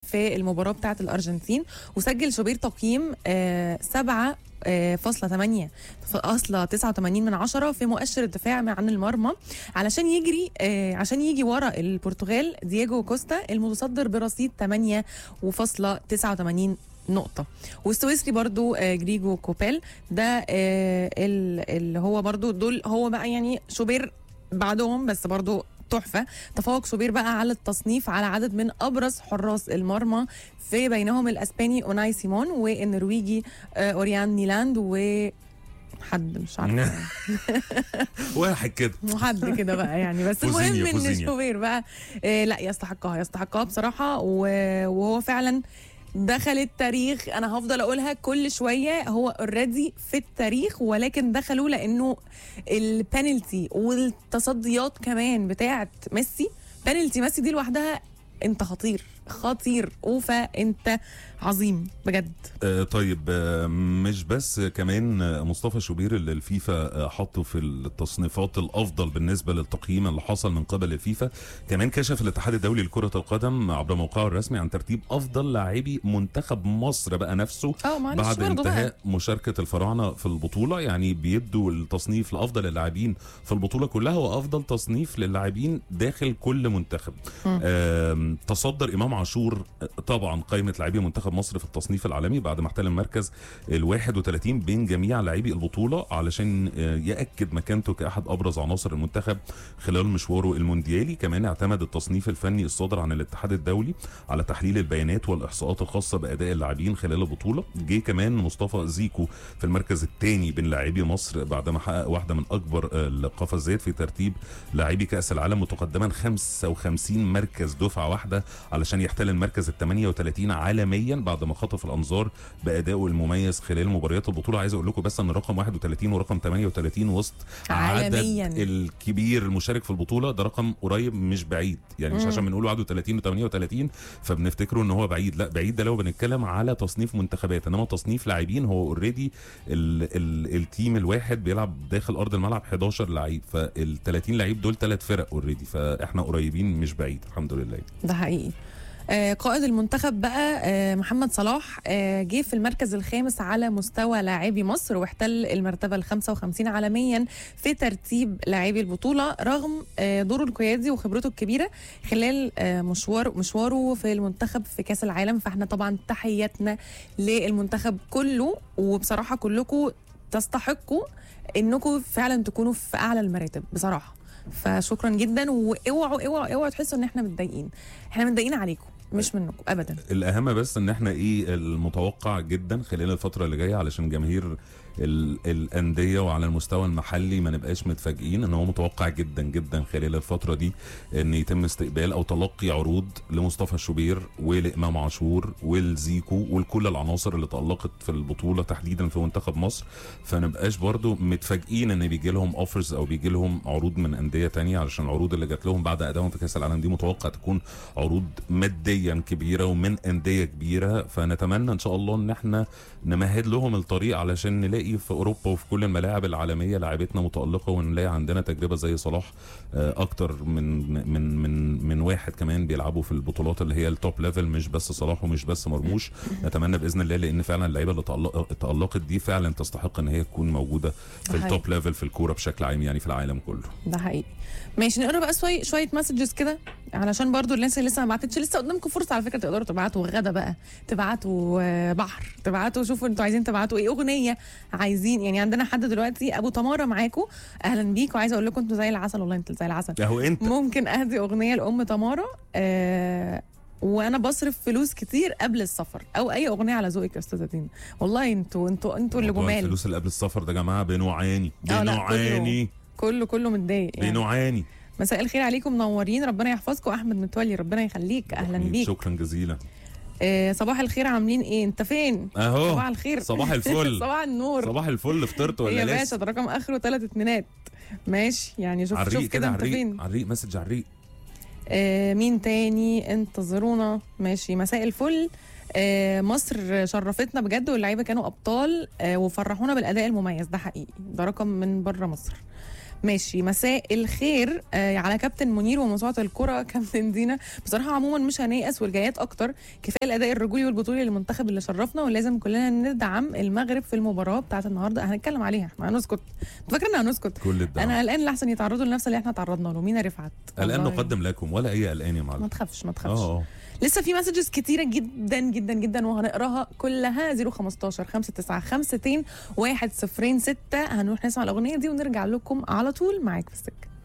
في المباراه بتاعه الارجنتين وسجل شوبير تقييم آه، سبعة آه، فاصلة 8 اصل 89 من عشرة في مؤشر الدفاع عن المرمى علشان يجري آه، عشان يجي ورا البرتغال دييجو كوستا المتصدر برصيد 8 وفاصلة 89 نقطة والسويسري برضو آه، جريجو كوبيل ده آه، ال- اللي هو برضو دول هو بقى يعني شوبير بعدهم بس برضو تحفة تفوق شوبير بقى على التصنيف على عدد من أبرز حراس المرمى في بينهم الأسباني أوناي سيمون والنرويجي آه، أوريان نيلاند و حد مش عارفه واحد كده حد كده بقى يعني بس فوزينيا- المهم ان فوزينيا. شوبير بقى آه لا يستحقها يستحقها بصراحه و- وهو فعلا دخل التاريخ انا هفضل اقولها كل شويه هو اوريدي في التاريخ ولكن دخلوا لانه البنالتي والتصديات كمان بتاعت ميسي بنالتي ميسي دي لوحدها انت خطير خطير اوفا انت عظيم بجد آه، طيب آه، مش بس كمان آه، مصطفى شوبير اللي الفيفا آه، حطه في التصنيفات الافضل بالنسبه للتقييم اللي حصل من قبل الفيفا كمان كشف الاتحاد الدولي لكره القدم عبر موقعه الرسمي عن ترتيب افضل لاعبي منتخب مصر بقى نفسه اه معلش بعد برضه بقى. انتهاء مشاركه الفراعنه في البطوله يعني بيدوا التصنيف لافضل اللاعبين في البطوله كلها وافضل تصنيف للاعبين داخل كل منتخب آم، تصدر امام عاشور آه، طبعا قائمه لاعبي منتخب مصر في التصنيف العالمي بعد ما احتل المركز ال 31 بين جميع لاعبي البطوله علشان آه، ياكد مكانته كاحد ابرز عناصر المنتخب خلال مشواره المونديالي كمان اعتمد التصنيف الفني الصادر عن الاتحاد الدولي على تحليل البيانات والاحصاءات الخاصه باداء اللاعبين خلال البطوله جه كمان مصطفى زيكو في المركز الثاني بين لاعبي مصر بعدما حقق واحده من اكبر آه، القفزات في ترتيب لاعبي كاس العالم متقدما 55 مركز دفعه واحده علشان يحتل المركز ال 38 عالميا بعد ما خطف الانظار بادائه المميز خلال مباريات البطوله عايز اقول لكم بس ان رقم 31 ورقم 38 وسط عالمياً. عدد الكبير المشارك في البطوله ده رقم قريب مش بعيد يعني مش عشان بنقول 31 و38 فبنفتكره ان هو بعيد لا بعيد ده لو بنتكلم على تصنيف منتخبات انما تصنيف لاعبين هو اوريدي ال ال التيم الواحد بيلعب داخل ارض الملعب 11 لعيب فال 30 لعيب دول ثلاث فرق اوريدي فاحنا قريبين مش بعيد الحمد لله ده حقيقي آه، قائد المنتخب بقى آه، محمد صلاح آه، جه في المركز الخامس على مستوى لاعبي مصر واحتل المرتبة ال 55 عالميا في ترتيب لاعبي البطولة رغم آه، دوره القيادي وخبرته الكبيرة خلال آه، مشوار مشواره في المنتخب في كأس العالم فاحنا طبعا تحياتنا للمنتخب كله وبصراحة كلكم تستحقوا انكم فعلا تكونوا في اعلى المراتب بصراحة فشكرا جدا واوعوا اوعوا اوعوا تحسوا ان احنا متضايقين احنا متضايقين عليكم مش منكم ابدا الاهم بس ان احنا ايه المتوقع جدا خلال الفتره اللي جايه علشان جماهير ال- الانديه وعلى المستوى المحلي ما نبقاش متفاجئين ان هو متوقع جدا جدا خلال الفتره دي ان يتم استقبال او تلقي عروض لمصطفى شوبير ولامام عاشور والزيكو ولكل العناصر اللي تالقت في البطوله تحديدا في منتخب مصر فنبقاش برضو متفاجئين ان بيجي لهم اوفرز او بيجي لهم عروض من انديه تانية علشان العروض اللي جات لهم بعد ادائهم في كاس العالم دي متوقع تكون عروض ماديا كبيره ومن انديه كبيره فنتمنى ان شاء الله ان احنا نمهد لهم الطريق علشان نلاقي في اوروبا وفي كل الملاعب العالميه لاعبتنا متالقه ونلاقي عندنا تجربه زي صلاح آه، اكتر من من من من واحد كمان بيلعبوا في البطولات اللي هي التوب ليفل مش بس صلاح ومش بس مرموش نتمنى باذن الله لان فعلا اللعيبه اللي تألق- تالقت دي فعلا تستحق ان هي تكون موجوده في ده التوب ليفل في الكوره بشكل عام يعني في العالم كله ده حقيقي ماشي نقرا بقى شويه شويه مسجز كده علشان برضو الناس اللي لسه ما بعتتش لسه قدامكم فرصه على فكره تقدروا تبعتوا غدا بقى تبعتوا آه، بحر تبعتوا شوفوا انتوا عايزين تبعتوا ايه اغنيه عايزين يعني عندنا حد دلوقتي ابو تماره معاكم اهلا بيك وعايزه اقول لكم انتوا زي العسل والله انتوا زي العسل اهو انت ممكن اهدي اغنيه لام تماره آه وانا بصرف فلوس كتير قبل السفر او اي اغنيه على ذوقك يا استاذه دينا والله انتوا انتوا انتوا اللي موضوع جمال الفلوس اللي قبل السفر ده يا جماعه بنوعاني آه، لا، بنوعاني كله كله متضايق يعني. بنوعاني مساء الخير عليكم منورين ربنا يحفظكم احمد متولي ربنا يخليك اهلا بيك شكرا جزيلا آه صباح الخير عاملين ايه انت فين اهو صباح الخير صباح الفل صباح النور صباح الفل فطرت إيه ولا يا باشا لسه ده رقم اخره ثلاث اتنينات ماشي يعني شوف على شوف الريق كده كده على انت الريق فين على الريق مسج على الريق آه مين تاني انتظرونا ماشي مساء الفل آه مصر شرفتنا بجد واللعيبه كانوا ابطال آه وفرحونا بالاداء المميز ده حقيقي ده رقم من بره مصر ماشي مساء الخير آه على كابتن منير وموسوعه الكره كابتن دينا بصراحه عموما مش هنيأس والجايات اكتر كفايه الاداء الرجولي والبطولي للمنتخب اللي شرفنا ولازم كلنا ندعم المغرب في المباراه بتاعت النهارده هنتكلم عليها احنا هنسكت فاكر ان هنسكت كل الدعم انا قلقان لحسن يتعرضوا لنفس اللي احنا تعرضنا له مينا رفعت الان والله. نقدم لكم ولا اي قلقان يا ما معلم تخافش ما تخافش اه اه لسه في مسجز كتيره جدا جدا جدا وهنقراها كلها 015 59 52 106 هنروح نسمع الاغنيه دي ونرجع لكم على طول معاك في السكه